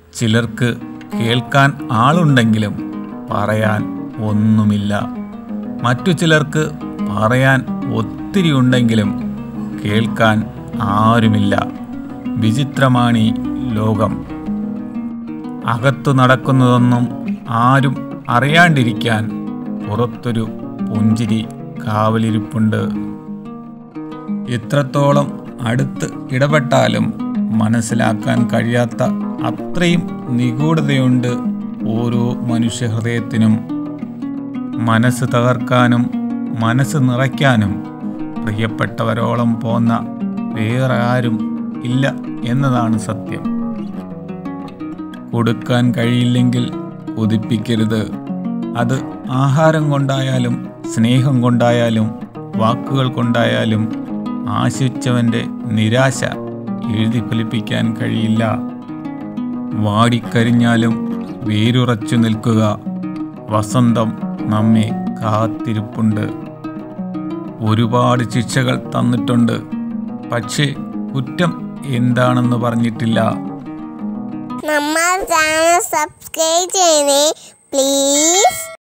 ചിലർക്ക് കേൾക്കാൻ ആളുണ്ടെങ്കിലും പറയാൻ ഒന്നുമില്ല മറ്റു ചിലർക്ക് പറയാൻ ഒത്തിരി ഉണ്ടെങ്കിലും കേൾക്കാൻ ആരുമില്ല വിചിത്രമാണീ ലോകം അകത്തു നടക്കുന്നതൊന്നും ആരും അറിയാണ്ടിരിക്കാൻ പുറത്തൊരു പുഞ്ചിരി കാവലിരിപ്പുണ്ട് എത്രത്തോളം അടുത്ത് ഇടപെട്ടാലും മനസ്സിലാക്കാൻ കഴിയാത്ത അത്രയും നിഗൂഢതയുണ്ട് ഓരോ മനുഷ്യഹൃദയത്തിനും മനസ്സ് തകർക്കാനും മനസ്സ് നിറയ്ക്കാനും പ്രിയപ്പെട്ടവരോളം പോന്ന വേറെ ആരും ഇല്ല എന്നതാണ് സത്യം കൊടുക്കാൻ കഴിയില്ലെങ്കിൽ കൊതിപ്പിക്കരുത് അത് ആഹാരം കൊണ്ടായാലും സ്നേഹം കൊണ്ടായാലും വാക്കുകൾ കൊണ്ടായാലും ആശിച്ചവൻ്റെ നിരാശ എഴുതി ഫലിപ്പിക്കാൻ കഴിയില്ല വാടിക്കരിഞ്ഞാലും വേരുറച്ചു നിൽക്കുക വസന്തം നമ്മെ കാത്തിരിപ്പുണ്ട് ഒരുപാട് ശിക്ഷകൾ തന്നിട്ടുണ്ട് പക്ഷേ കുറ്റം എന്താണെന്ന് പറഞ്ഞിട്ടില്ല നമ്മൾ ചാനൽ സബ്സ്ക്രൈബ് ചെയ്യണേ പ്ലീസ്